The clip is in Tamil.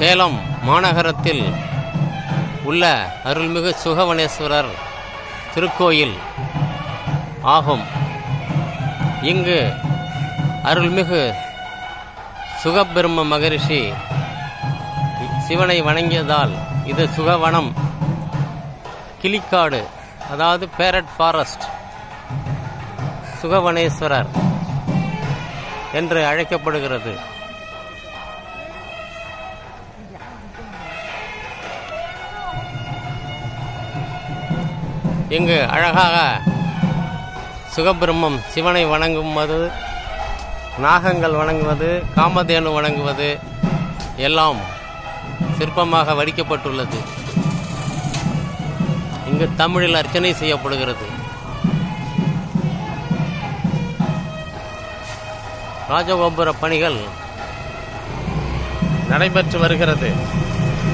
சேலம் மாநகரத்தில் உள்ள அருள்மிகு சுகவனேஸ்வரர் திருக்கோயில் ஆகும் இங்கு அருள்மிகு சுகபிரம்ம மகரிஷி சிவனை வணங்கியதால் இது சுகவனம் கிளிக்காடு அதாவது பேரட் ஃபாரஸ்ட் சுகவனேஸ்வரர் என்று அழைக்கப்படுகிறது இங்கு அழகாக சுகபிரம்மம் சிவனை வணங்குவது நாகங்கள் வணங்குவது காமதேனு வணங்குவது எல்லாம் சிற்பமாக வடிக்கப்பட்டுள்ளது இங்கு தமிழில் அர்ச்சனை செய்யப்படுகிறது ராஜகோபுர பணிகள் நடைபெற்று வருகிறது